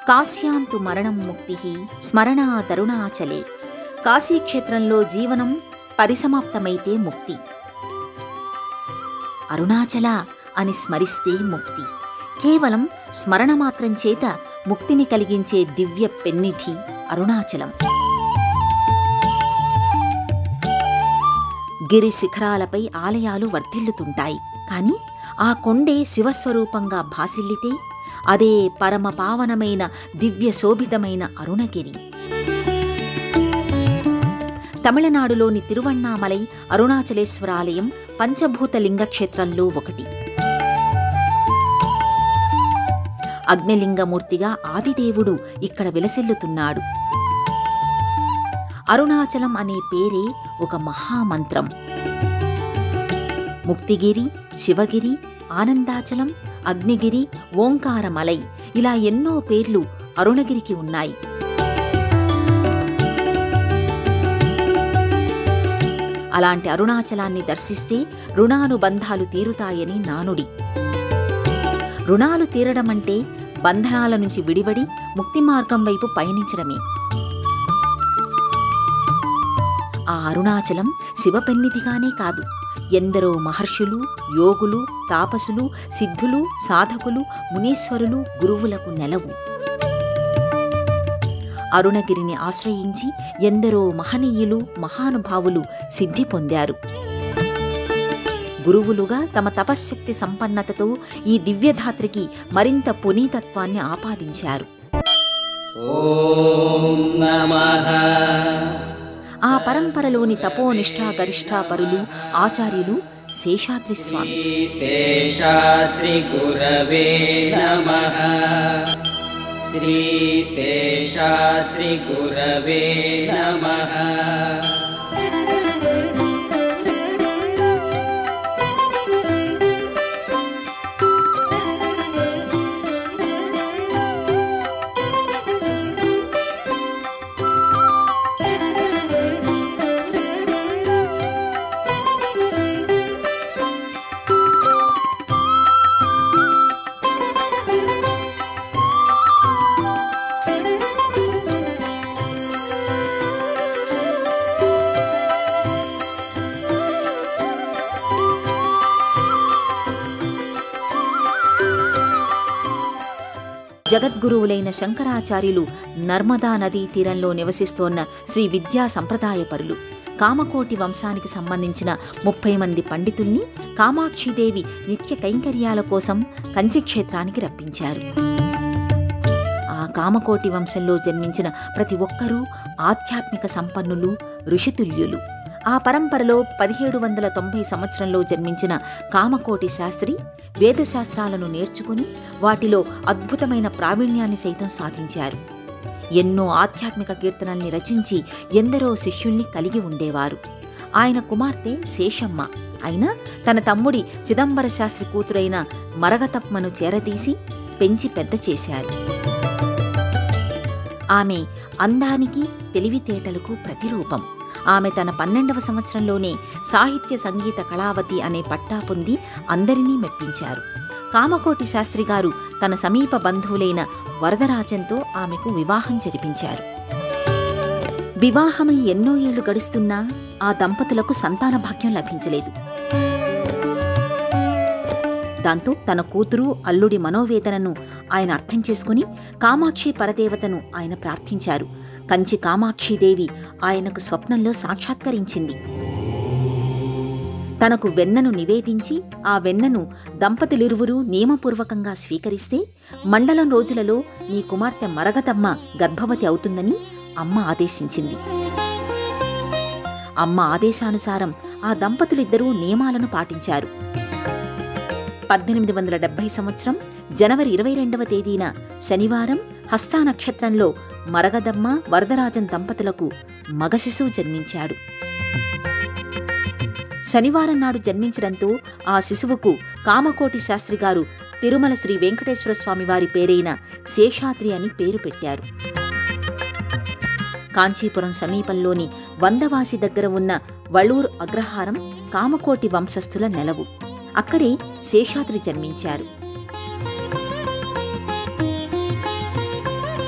కాశ్యాంతు మరణం ముక్తి స్మరణాదరుణాచలే కాశీక్షేత్రంలో జీవనం పరిసమాప్తమైతే ముక్తి అరుణాచల అని స్మరిస్తే ముక్తి కేవలం స్మరణ మాత్రం చేత ముక్తిని కలిగించే దివ్య పెన్నిధి అరుణాచలం గిరి శిఖరాలపై ఆలయాలు వర్ధిల్లుతుంటాయి కాని ఆ కొండే శివస్వరూపంగా భాసిల్లితే అదే పరమ పావనమైన దివ్య శోభితమైన అరుణగిరి తమిళనాడులోని తిరువణ్ణామలై అరుణాచలేశ్వరాలయం పంచభూత లింగ క్షేత్రంలో ఒకటి అగ్నిలింగమూర్తిగా ఆదిదేవుడు ఇక్కడ విలసిల్లుతున్నాడు అరుణాచలం అనే పేరే ఒక మహామంత్రం ముక్తిగిరి శివగిరి ఆనందాచలం అగ్నిగిరి ఓంకారమలై ఇలా ఎన్నో పేర్లు అరుణగిరికి ఉన్నాయి అలాంటి అరుణాచలాన్ని దర్శిస్తే రుణానుబంధాలు తీరుతాయని నానుడి రుణాలు తీరడమంటే బంధనాల నుంచి విడివడి ముక్తి మార్గం వైపు పయనించడమే ఆ అరుణాచలం శివపెన్నిధిగానే కాదు ఎందరో మహర్షులు యోగులు తాపసులు సిద్ధులు సాధకులు మునీశ్వరులు గురువులకు నెలవు అరుణగిరిని ఆశ్రయించి ఎందరో మహనీయులు మహానుభావులు సిద్ధి పొందారు గురువులుగా తమ తపశ్శక్తి సంపన్నతతో ఈ దివ్యధాత్రికి మరింత పునీతత్వాన్ని ఆపాదించారు ॐ नमः ఆ పరంపరలోని తపోనిష్టా గరిష్టా పరులు ఆచార్యులు శేషాద్రి స్వామి श्रीशेषाद्रिगुरवे नमः श्रीशेषाद्रिगुरवे नमः జగద్గురువులైన శంకరాచార్యులు నర్మదా నదీ తీరంలో నివసిస్తోన్న శ్రీ విద్యా సంప్రదాయపరులు కామకోటి వంశానికి సంబంధించిన ముప్పై మంది పండితుల్ని కామాక్షిదేవి నిత్య కైంకర్యాల కోసం కంచి క్షేత్రానికి రప్పించారు ఆ కామకోటి వంశంలో జన్మించిన ప్రతి ఒక్కరూ ఆధ్యాత్మిక సంపన్నులు ఋషితుల్యులు ఆ పరంపరలో పదిహేడు వందల తొంభై సంవత్సరంలో జన్మించిన కామకోటి శాస్త్రి వేదశాస్త్రాలను నేర్చుకుని వాటిలో అద్భుతమైన ప్రావీణ్యాన్ని సైతం సాధించారు ఎన్నో ఆధ్యాత్మిక కీర్తనల్ని రచించి ఎందరో శిష్యుల్ని కలిగి ఉండేవారు ఆయన కుమార్తె శేషమ్మ అయినా తన తమ్ముడి చిదంబర శాస్త్రి కూతురైన మరగతప్మను చేరదీసి పెంచి పెద్ద చేశారు ఆమె అందానికి తెలివితేటలకు ప్రతిరూపం ఆమె తన పన్నెండవ సంవత్సరంలోనే సాహిత్య సంగీత కళావతి అనే పట్టా పొంది అందరినీ మెప్పించారు కామకోటి శాస్త్రి గారు తన సమీప బంధువులైన వరదరాజంతో ఆమెకు వివాహం జరిపించారు వివాహమై ఎన్నో ఏళ్లు గడుస్తున్నా ఆ దంపతులకు సంతాన భాగ్యం లభించలేదు దాంతో తన కూతురు అల్లుడి మనోవేదనను ఆయన అర్థం చేసుకుని కామాక్షి పరదేవతను ఆయన ప్రార్థించారు కంచి కామాక్షిదేవి ఆయనకు స్వప్నంలో సాక్షాత్కరించింది తనకు వెన్నను నివేదించి ఆ వెన్నను దంపతులిరువురూ నియమపూర్వకంగా స్వీకరిస్తే మండలం రోజులలో నీ కుమార్తె మరగతమ్మ గర్భవతి అవుతుందని అమ్మ ఆదేశించింది అమ్మ ఆదేశానుసారం ఆ దంపతులిద్దరూ నియమాలను పాటించారు పద్దెనిమిది వందల డెబ్బై సంవత్సరం జనవరి ఇరవై రెండవ తేదీన శనివారం హస్తా నక్షత్రంలో మరగదమ్మ వరదరాజన్ దంపతులకు మగ శిశువు జన్మించాడు శనివారం నాడు జన్మించడంతో ఆ శిశువుకు కామకోటి శాస్త్రి గారు తిరుమల శ్రీ వెంకటేశ్వర స్వామి వారి పేరైన శేషాద్రి అని పేరు పెట్టారు కాంచీపురం సమీపంలోని వందవాసి దగ్గర ఉన్న వళూర్ అగ్రహారం కామకోటి వంశస్థుల నెలవు అక్కడే శేషాద్రి జన్మించారు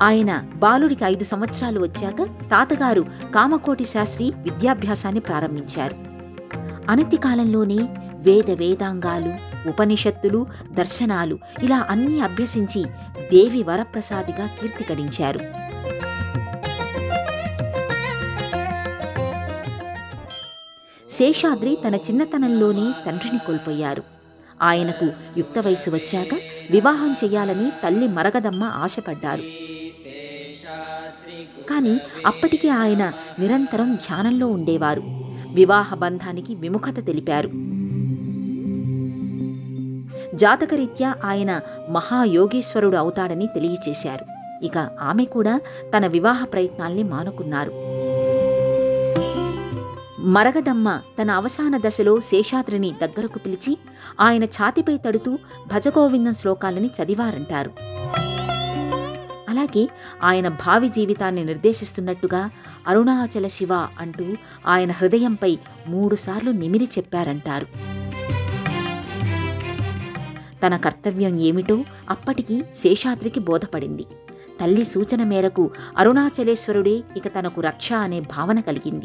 ఆయన బాలుడికి ఐదు సంవత్సరాలు వచ్చాక తాతగారు కామకోటి శాస్త్రి విద్యాభ్యాసాన్ని ప్రారంభించారు అనతి కాలంలోనే వేద వేదాంగాలు ఉపనిషత్తులు దర్శనాలు ఇలా అన్నీ అభ్యసించి దేవి వరప్రసాదిగా కీర్తి గడించారు శేషాద్రి తన చిన్నతనంలోనే తండ్రిని కోల్పోయారు ఆయనకు యుక్త వయసు వచ్చాక వివాహం చెయ్యాలని తల్లి మరగదమ్మ ఆశపడ్డారు కానీ అప్పటికే ఆయన నిరంతరం ధ్యానంలో ఉండేవారు వివాహ బంధానికి విముఖత తెలిపారు జాతకరీత్యా ఆయన మహాయోగేశ్వరుడు అవుతాడని తెలియచేశారు ఇక ఆమె కూడా తన వివాహ ప్రయత్నాల్ని మానుకున్నారు మరగదమ్మ తన అవసాన దశలో శేషాద్రిని దగ్గరకు పిలిచి ఆయన ఛాతిపై తడుతూ భజగోవిందం శ్లోకాలని చదివారంటారు అలాగే ఆయన భావి జీవితాన్ని నిర్దేశిస్తున్నట్టుగా అరుణాచల శివ అంటూ ఆయన హృదయంపై మూడుసార్లు నిమిరి చెప్పారంటారు తన కర్తవ్యం ఏమిటో అప్పటికి శేషాద్రికి బోధపడింది తల్లి సూచన మేరకు అరుణాచలేశ్వరుడే ఇక తనకు రక్ష అనే భావన కలిగింది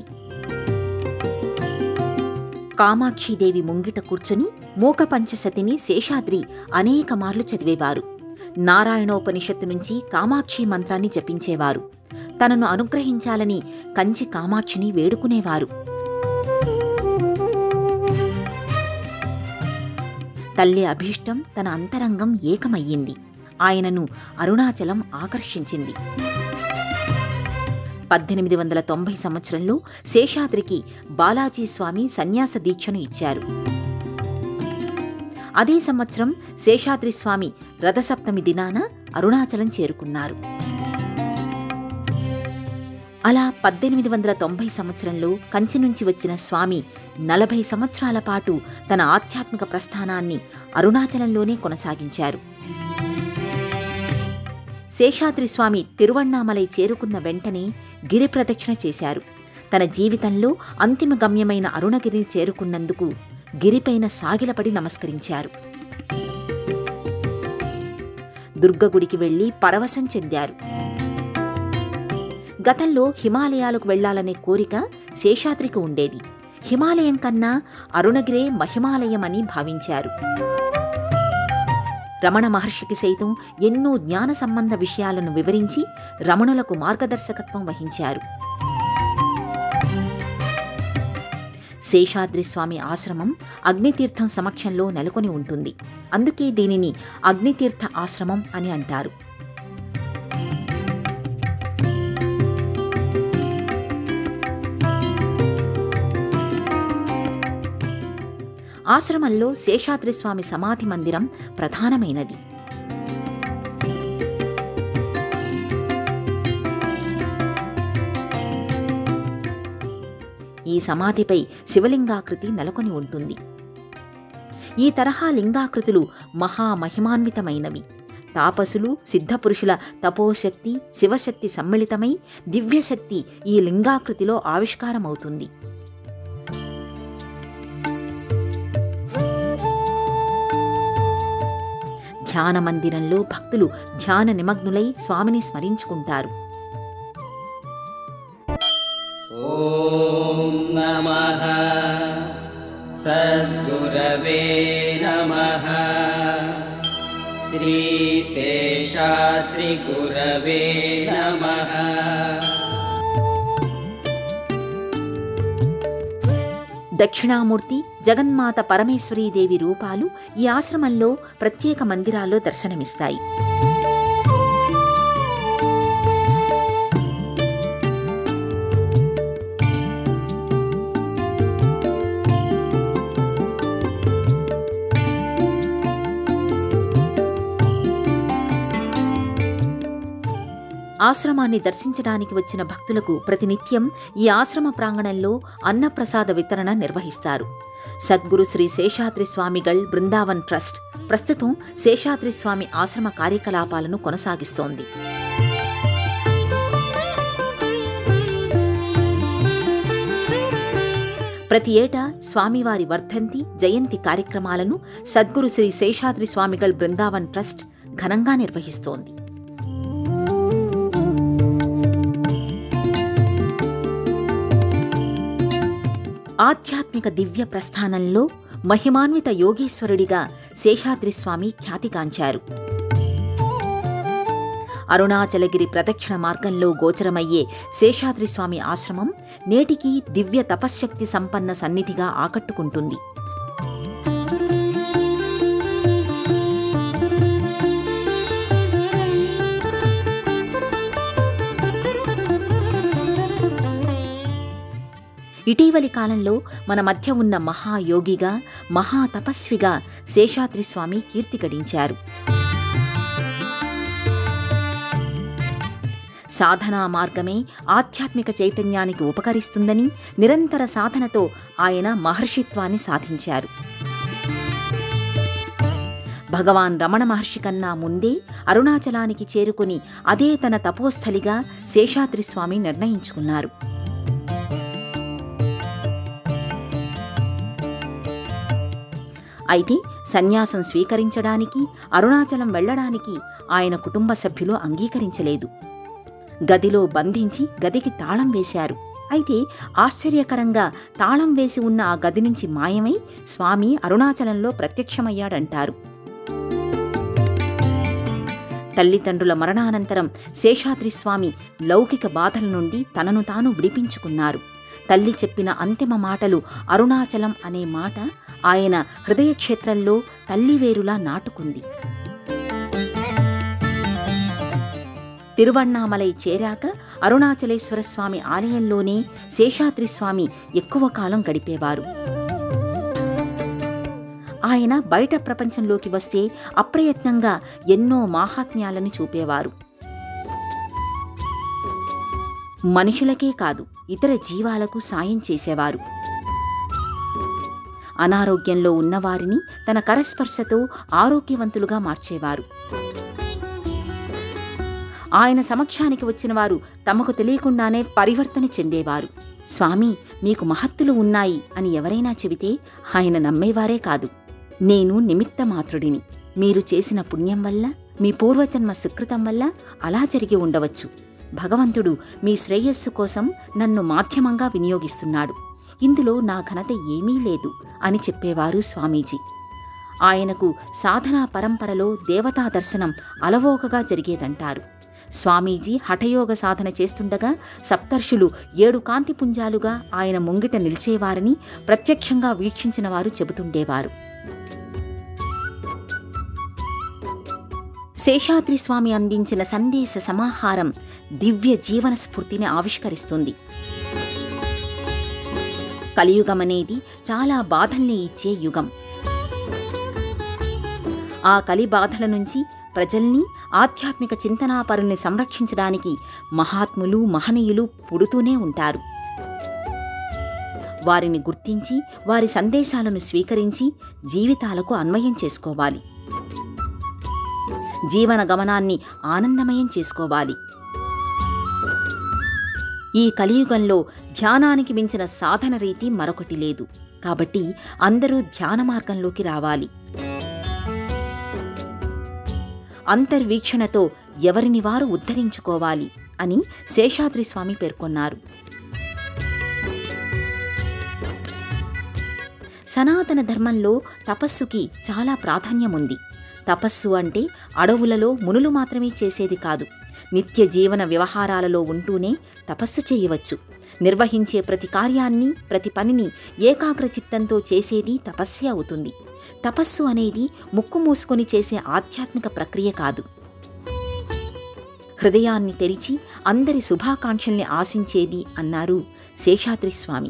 కామాక్షిదేవి ముంగిట కూర్చుని మూక పంచసతిని శేషాద్రి అనేక మార్లు చదివేవారు నారాయణోపనిషత్తు నుంచి కామాక్షి మంత్రాన్ని జపించేవారు తనను అనుగ్రహించాలని కంచి కామాక్షిని వేడుకునేవారు తల్లి అభీష్టం తన అంతరంగం ఏకమయ్యింది ఆయనను అరుణాచలం ఆకర్షించింది పద్దెనిమిది వందల తొంభై సంవత్సరంలో శేషాద్రికి బాలాజీ స్వామి సన్యాస దీక్షను ఇచ్చారు అదే సంవత్సరం శేషాద్రి స్వామి రథసప్తమి దినాన అరుణాచలం చేరుకున్నారు అలా పద్దెనిమిది వందల తొంభై సంవత్సరంలో కంచి నుంచి వచ్చిన స్వామి నలభై సంవత్సరాల పాటు తన ఆధ్యాత్మిక ప్రస్థానాన్ని అరుణాచలంలోనే కొనసాగించారు శేషాద్రి స్వామి తిరువణ్ణామలై చేరుకున్న వెంటనే గిరి ప్రదక్షిణ చేశారు తన జీవితంలో అంతిమ గమ్యమైన అరుణగిరిని చేరుకున్నందుకు గిరిపైన సాగిలపడి నమస్కరించారు దుర్గగుడికి వెళ్లి పరవశం చెందారు గతంలో హిమాలయాలకు వెళ్లాలనే కోరిక శేషాద్రికి ఉండేది హిమాలయం కన్నా అరుణగిరే మహిమాలయమని భావించారు రమణ మహర్షికి సైతం ఎన్నో జ్ఞాన సంబంధ విషయాలను వివరించి రమణులకు మార్గదర్శకత్వం వహించారు శేషాద్రి స్వామి ఆశ్రమం అగ్నితీర్థం సమక్షంలో నెలకొని ఉంటుంది అందుకే దీనిని అగ్నితీర్థ ఆశ్రమం అని అంటారు ఆశ్రమంలో శేషాద్రి స్వామి సమాధి మందిరం ప్రధానమైనది ఈ సమాధిపై శివలింగాకృతి నెలకొని ఉంటుంది ఈ తరహా లింగాకృతులు మహామహిమాన్వితమైనవి తాపసులు సిద్ధపురుషుల తపోశక్తి శివశక్తి సమ్మిళితమై దివ్యశక్తి ఈ లింగాకృతిలో ఆవిష్కారమవుతుంది ధ్యాన మందిరంలో భక్తులు ధ్యాన నిమగ్నులై స్వామిని స్మరించుకుంటారు ॐ नमः सद्गुरवे नमः श्रीशेषाद्रिगुरवे नमः దక్షిణామూర్తి జగన్మాత పరమేశ్వరీదేవి రూపాలు ఈ ఆశ్రమంలో ప్రత్యేక మందిరాల్లో దర్శనమిస్తాయి ఆశ్రమాన్ని దర్శించడానికి వచ్చిన భక్తులకు ప్రతినిత్యం ఈ ఆశ్రమ ప్రాంగణంలో అన్నప్రసాద వితరణ నిర్వహిస్తారు సద్గురు శ్రీ శేషాద్రి స్వామిగళ్ బృందావన్ ట్రస్ట్ ప్రస్తుతం శేషాద్రి స్వామి ఆశ్రమ కార్యకలాపాలను కొనసాగిస్తోంది ప్రతి ఏటా స్వామివారి వర్ధంతి జయంతి కార్యక్రమాలను సద్గురు శ్రీ శేషాద్రి స్వామిగళ్ బృందావన్ ట్రస్ట్ ఘనంగా నిర్వహిస్తోంది ఆధ్యాత్మిక దివ్య ప్రస్థానంలో మహిమాన్విత యోగీశ్వరుడిగా శేషాద్రిస్వామి ఖ్యాతిగాంచారు అరుణాచలగిరి ప్రదక్షిణ మార్గంలో గోచరమయ్యే శేషాద్రిస్వామి ఆశ్రమం నేటికీ దివ్య తపశ్శక్తి సంపన్న సన్నిధిగా ఆకట్టుకుంటుంది ఇటీవలి కాలంలో మన మధ్య ఉన్న మహాయోగిగా మహాతపస్విగా శేషాద్రిస్వామి కీర్తి గడించారు సాధనా మార్గమే ఆధ్యాత్మిక చైతన్యానికి ఉపకరిస్తుందని నిరంతర సాధనతో ఆయన మహర్షిత్వాన్ని సాధించారు భగవాన్ రమణ మహర్షి కన్నా ముందే అరుణాచలానికి చేరుకుని అదే తన తపోస్థలిగా శేషాద్రిస్వామి నిర్ణయించుకున్నారు అయితే సన్యాసం స్వీకరించడానికి అరుణాచలం వెళ్ళడానికి ఆయన కుటుంబ సభ్యులు అంగీకరించలేదు గదిలో బంధించి గదికి తాళం వేశారు అయితే ఆశ్చర్యకరంగా తాళం వేసి ఉన్న ఆ గది నుంచి మాయమై స్వామి అరుణాచలంలో ప్రత్యక్షమయ్యాడంటారు తల్లిదండ్రుల మరణానంతరం శేషాద్రి స్వామి లౌకిక బాధల నుండి తనను తాను విడిపించుకున్నారు తల్లి చెప్పిన అంతిమ మాటలు అరుణాచలం అనే మాట ఆయన హృదయక్షేత్రంలో తల్లివేరులా నాటుకుంది తిరువణ్ణామలై చేరాక అరుణాచలేశ్వర స్వామి ఆలయంలోనే శేషాద్రి స్వామి ఎక్కువ కాలం గడిపేవారు ఆయన బయట ప్రపంచంలోకి వస్తే అప్రయత్నంగా ఎన్నో మాహాత్మ్యాలను చూపేవారు మనుషులకే కాదు ఇతర జీవాలకు సాయం చేసేవారు అనారోగ్యంలో ఉన్నవారిని తన కరస్పర్శతో ఆరోగ్యవంతులుగా మార్చేవారు ఆయన సమక్షానికి వచ్చిన వారు తమకు తెలియకుండానే పరివర్తన చెందేవారు స్వామి మీకు మహత్తులు ఉన్నాయి అని ఎవరైనా చెబితే ఆయన నమ్మేవారే కాదు నేను నిమిత్త మాత్రుడిని మీరు చేసిన పుణ్యం వల్ల మీ పూర్వజన్మ సుకృతం వల్ల అలా జరిగి ఉండవచ్చు భగవంతుడు మీ శ్రేయస్సు కోసం నన్ను మాధ్యమంగా వినియోగిస్తున్నాడు ఇందులో నా ఘనత ఏమీ లేదు అని చెప్పేవారు స్వామీజీ ఆయనకు సాధనా పరంపరలో దేవతా దర్శనం అలవోకగా జరిగేదంటారు స్వామీజీ హఠయోగ సాధన చేస్తుండగా సప్తర్షులు ఏడు కాంతిపుంజాలుగా ఆయన ముంగిట నిలిచేవారని ప్రత్యక్షంగా వీక్షించిన వారు చెబుతుండేవారు శేషాద్రి స్వామి అందించిన సందేశ సమాహారం దివ్య జీవన స్ఫూర్తిని ఆవిష్కరిస్తుంది కలియుగం అనేది చాలా బాధల్ని ఇచ్చే యుగం ఆ కలి బాధల నుంచి ప్రజల్ని ఆధ్యాత్మిక చింతనాపరుల్ని సంరక్షించడానికి మహాత్ములు మహనీయులు పుడుతూనే ఉంటారు వారిని గుర్తించి వారి సందేశాలను స్వీకరించి జీవితాలకు అన్వయం చేసుకోవాలి జీవన గమనాన్ని ఆనందమయం చేసుకోవాలి ఈ కలియుగంలో ధ్యానానికి మించిన సాధన రీతి మరొకటి లేదు కాబట్టి అందరూ ధ్యాన మార్గంలోకి రావాలి అంతర్వీక్షణతో ఎవరిని వారు ఉద్ధరించుకోవాలి అని శేషాద్రి స్వామి పేర్కొన్నారు సనాతన ధర్మంలో తపస్సుకి చాలా ప్రాధాన్యం ఉంది తపస్సు అంటే అడవులలో మునులు మాత్రమే చేసేది కాదు నిత్య జీవన వ్యవహారాలలో ఉంటూనే తపస్సు చేయవచ్చు నిర్వహించే ప్రతి కార్యాన్ని ప్రతి పనిని ఏకాగ్ర చిత్తంతో చేసేది తపస్సే అవుతుంది తపస్సు అనేది ముక్కు మూసుకొని చేసే ఆధ్యాత్మిక ప్రక్రియ కాదు హృదయాన్ని తెరిచి అందరి శుభాకాంక్షల్ని ఆశించేది అన్నారు శేషాద్రి స్వామి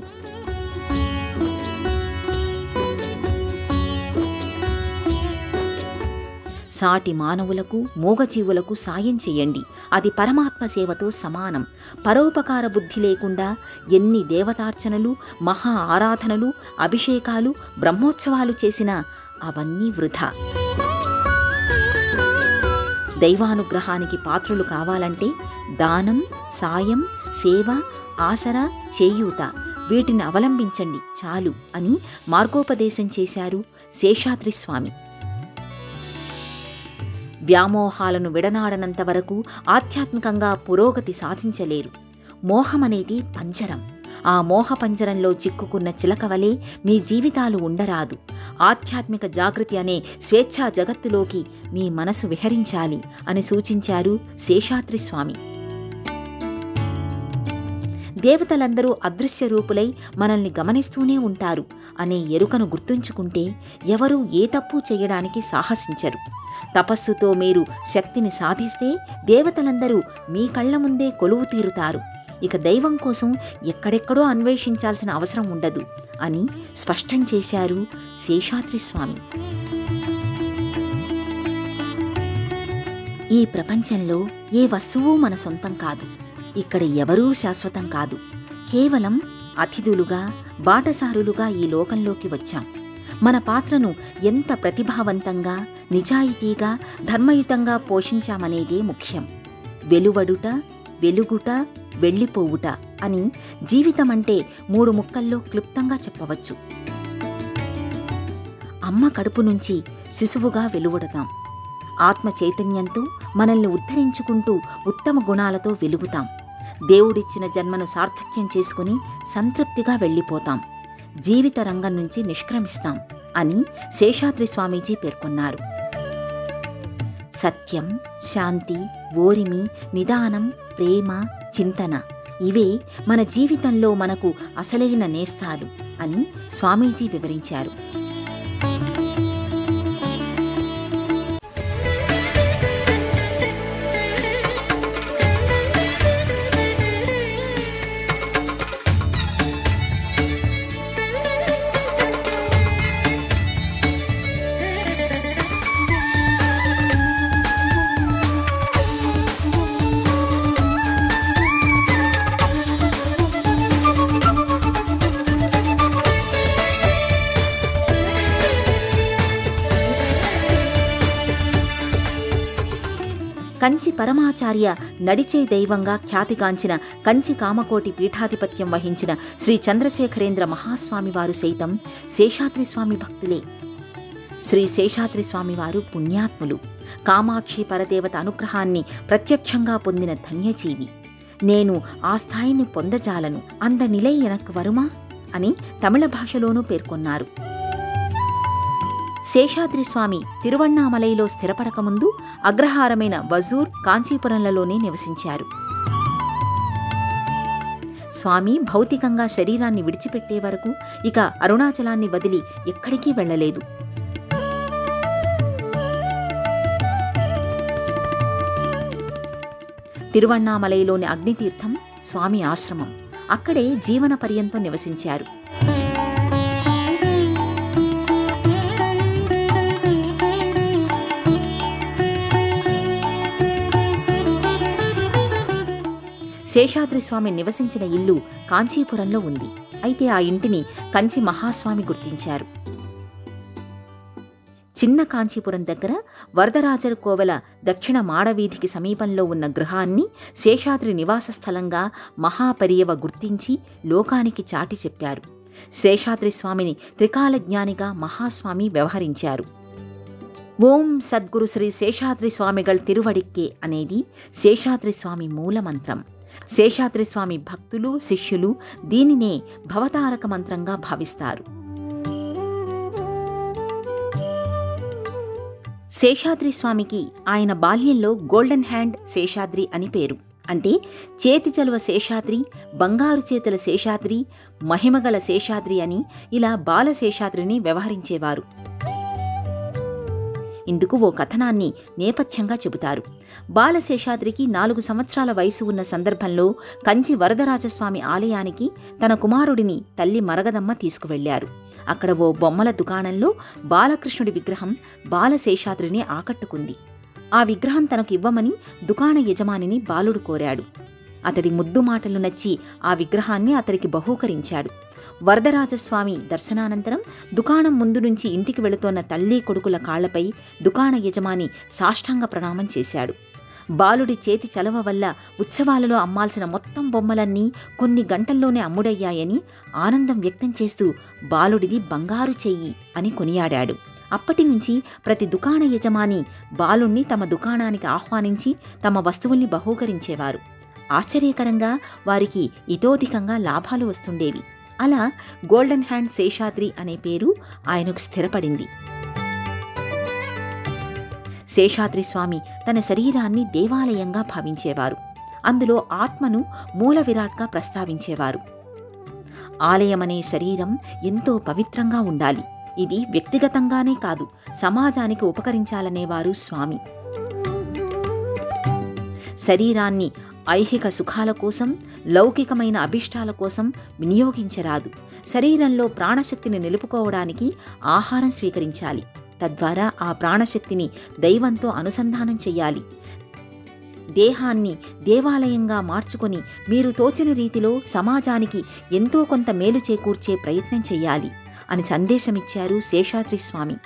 సాటి మానవులకు మూగజీవులకు సాయం చేయండి అది పరమాత్మ సేవతో సమానం పరోపకార బుద్ధి లేకుండా ఎన్ని దేవతార్చనలు మహా ఆరాధనలు అభిషేకాలు బ్రహ్మోత్సవాలు చేసినా అవన్నీ వృధా దైవానుగ్రహానికి పాత్రులు కావాలంటే దానం సాయం సేవ ఆసరా చేయూత వీటిని అవలంబించండి చాలు అని మార్గోపదేశం చేశారు శేషాద్రి స్వామి వ్యామోహాలను విడనాడనంత వరకు ఆధ్యాత్మికంగా పురోగతి సాధించలేరు మోహమనేది పంజరం ఆ మోహపంజరంలో చిక్కుకున్న చిలకవలే మీ జీవితాలు ఉండరాదు ఆధ్యాత్మిక జాగృతి అనే స్వేచ్ఛా జగత్తులోకి మీ మనసు విహరించాలి అని సూచించారు శేషాద్రి స్వామి దేవతలందరూ అదృశ్య రూపులై మనల్ని గమనిస్తూనే ఉంటారు అనే ఎరుకను గుర్తుంచుకుంటే ఎవరూ ఏ తప్పు చేయడానికి సాహసించరు తపస్సుతో మీరు శక్తిని సాధిస్తే దేవతలందరూ మీ కళ్ళ ముందే కొలువు తీరుతారు ఇక దైవం కోసం ఎక్కడెక్కడో అన్వేషించాల్సిన అవసరం ఉండదు అని స్పష్టం చేశారు శేషాద్రి స్వామి ఈ ప్రపంచంలో ఏ వస్తువు మన సొంతం కాదు ఇక్కడ ఎవరూ శాశ్వతం కాదు కేవలం అతిథులుగా బాటసారులుగా ఈ లోకంలోకి వచ్చాం మన పాత్రను ఎంత ప్రతిభావంతంగా నిజాయితీగా ధర్మయుతంగా పోషించామనేదే ముఖ్యం వెలువడుట వెలుగుట వెళ్ళిపోవుట అని జీవితమంటే మూడు ముక్కల్లో క్లుప్తంగా చెప్పవచ్చు అమ్మ కడుపు నుంచి శిశువుగా వెలువడతాం ఆత్మ చైతన్యంతో మనల్ని ఉద్ధరించుకుంటూ ఉత్తమ గుణాలతో వెలుగుతాం దేవుడిచ్చిన జన్మను సార్థక్యం చేసుకుని సంతృప్తిగా వెళ్ళిపోతాం జీవిత రంగం నుంచి నిష్క్రమిస్తాం అని శేషాద్రి స్వామీజీ పేర్కొన్నారు సత్యం శాంతి ఓరిమి నిదానం ప్రేమ చింతన ఇవే మన జీవితంలో మనకు అసలైన నేస్తాలు అని స్వామీజీ వివరించారు కంచి పరమాచార్య నడిచే దైవంగా ఖ్యాతిగాంచిన కంచి కామకోటి పీఠాధిపత్యం వహించిన శ్రీ చంద్రశేఖరేంద్ర మహాస్వామి వారు సైతం శేషాద్రి స్వామి భక్తులే శ్రీ శేషాద్రి స్వామివారు పుణ్యాత్ములు కామాక్షి పరదేవత అనుగ్రహాన్ని ప్రత్యక్షంగా పొందిన ధన్యజీవి నేను ఆ స్థాయిని పొందజాలను అంద నిలై ఎనక్ వరుమా అని తమిళ భాషలోనూ పేర్కొన్నారు శేషాద్రి స్వామి తిరువణ్ణామలైలో స్థిరపడకముందు అగ్రహారమైన వజూర్ కాంచీపురంలలోనే నివసించారు స్వామి భౌతికంగా శరీరాన్ని విడిచిపెట్టే వరకు ఇక అరుణాచలాన్ని వదిలి ఎక్కడికి వెళ్ళలేదు తిరువణ్ణామలైలోని అగ్నితీర్థం స్వామి ఆశ్రమం అక్కడే జీవన పర్యంతం నివసించారు శేషాద్రి స్వామి నివసించిన ఇల్లు కాంచీపురంలో ఉంది అయితే ఆ ఇంటిని కంచి మహాస్వామి గుర్తించారు చిన్న కాంచీపురం దగ్గర వరదరాజర కోవెల దక్షిణ మాడవీధికి సమీపంలో ఉన్న గృహాన్ని శేషాద్రి నివాస స్థలంగా మహాపరియవ గుర్తించి లోకానికి చాటి చెప్పారు శేషాద్రి స్వామిని త్రికాల జ్ఞానిగా మహాస్వామి వ్యవహరించారు ఓం సద్గురు శ్రీ శేషాద్రి స్వామిగల్ తిరువడిక్కే అనేది శేషాద్రి స్వామి మూలమంత్రం శేషాద్రి స్వామి భక్తులు శిష్యులు దీనినే భవతారక మంత్రంగా భావిస్తారు శేషాద్రి స్వామికి ఆయన బాల్యంలో గోల్డెన్ హ్యాండ్ శేషాద్రి అని పేరు అంటే చేతి చలువ శేషాద్రి బంగారు చేతుల శేషాద్రి మహిమగల శేషాద్రి అని ఇలా బాల శేషాద్రిని వ్యవహరించేవారు ఇందుకు ఓ కథనాన్ని నేపథ్యంగా చెబుతారు బాలశేషాద్రికి నాలుగు సంవత్సరాల వయసు ఉన్న సందర్భంలో కంచి వరదరాజస్వామి ఆలయానికి తన కుమారుడిని తల్లి మరగదమ్మ తీసుకువెళ్లారు అక్కడ ఓ బొమ్మల దుకాణంలో బాలకృష్ణుడి విగ్రహం బాలశేషాద్రిని ఆకట్టుకుంది ఆ విగ్రహం తనకు ఇవ్వమని దుకాణ యజమానిని బాలుడు కోరాడు అతడి ముద్దు మాటలు నచ్చి ఆ విగ్రహాన్ని అతడికి బహూకరించాడు వరదరాజస్వామి దర్శనానంతరం దుకాణం ముందు నుంచి ఇంటికి వెళుతోన్న తల్లి కొడుకుల కాళ్లపై దుకాణ యజమాని సాష్టాంగ ప్రణామం చేశాడు బాలుడి చేతి చలవ వల్ల ఉత్సవాలలో అమ్మాల్సిన మొత్తం బొమ్మలన్నీ కొన్ని గంటల్లోనే అమ్ముడయ్యాయని ఆనందం వ్యక్తం చేస్తూ బాలుడిది బంగారు చెయ్యి అని కొనియాడాడు అప్పటి నుంచి ప్రతి దుకాణ యజమాని బాలుణ్ణి తమ దుకాణానికి ఆహ్వానించి తమ వస్తువుల్ని బహూకరించేవారు ఆశ్చర్యకరంగా వారికి ఇతోధికంగా లాభాలు వస్తుండేవి అలా గోల్డెన్ హ్యాండ్ శేషాద్రి అనే పేరు ఆయనకు స్థిరపడింది శేషాద్రి స్వామి తన శరీరాన్ని దేవాలయంగా భావించేవారు అందులో ఆత్మను మూల విరాట్గా ప్రస్తావించేవారు ఆలయమనే శరీరం ఎంతో పవిత్రంగా ఉండాలి ఇది వ్యక్తిగతంగానే కాదు సమాజానికి ఉపకరించాలనేవారు స్వామి శరీరాన్ని ఐహిక సుఖాల కోసం లౌకికమైన అభిష్టాల కోసం వినియోగించరాదు శరీరంలో ప్రాణశక్తిని నిలుపుకోవడానికి ఆహారం స్వీకరించాలి తద్వారా ఆ ప్రాణశక్తిని దైవంతో అనుసంధానం చెయ్యాలి దేహాన్ని దేవాలయంగా మార్చుకొని మీరు తోచిన రీతిలో సమాజానికి ఎంతో కొంత మేలు చేకూర్చే ప్రయత్నం చెయ్యాలి అని సందేశమిచ్చారు శేషాద్రి స్వామి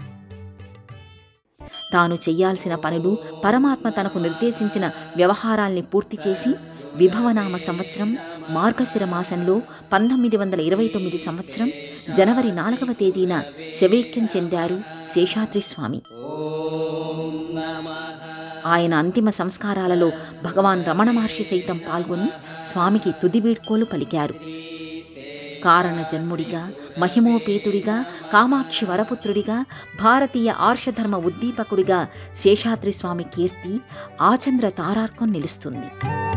తాను చెయ్యాల్సిన పనులు పరమాత్మ తనకు నిర్దేశించిన వ్యవహారాల్ని పూర్తి చేసి విభవనామ సంవత్సరం మార్గశిర మాసంలో పంతొమ్మిది వందల ఇరవై తొమ్మిది సంవత్సరం జనవరి నాలుగవ తేదీన శవైక్యం చెందారు శేషాద్రి స్వామి ఓం నమః ఆయన అంతిమ సంస్కారాలలో భగవాన్ రమణ మహర్షి సైతం పాల్గొని స్వామికి తుది వీడ్కోలు పలికారు కారణ జన్ముడిగా మహిమోపేతుడిగా కామాక్షి వరపుత్రుడిగా భారతీయ ఆర్షధర్మ ఉద్దీపకుడిగా శేషాద్రి స్వామి కీర్తి ఆచంద్ర తారార్కం నిలుస్తుంది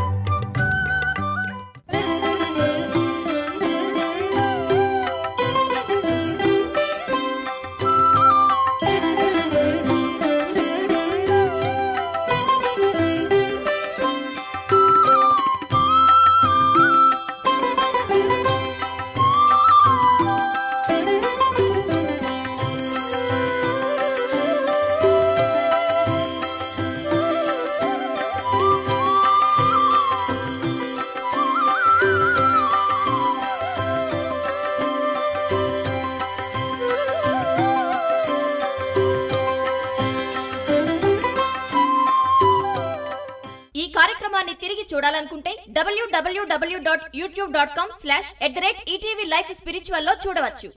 ఈ కార్యక్రమాన్ని తిరిగి చూడాలనుకుంటే WWW dot YouTube dot com slash at the rate ETV life spiritual లో చూడవచ్చు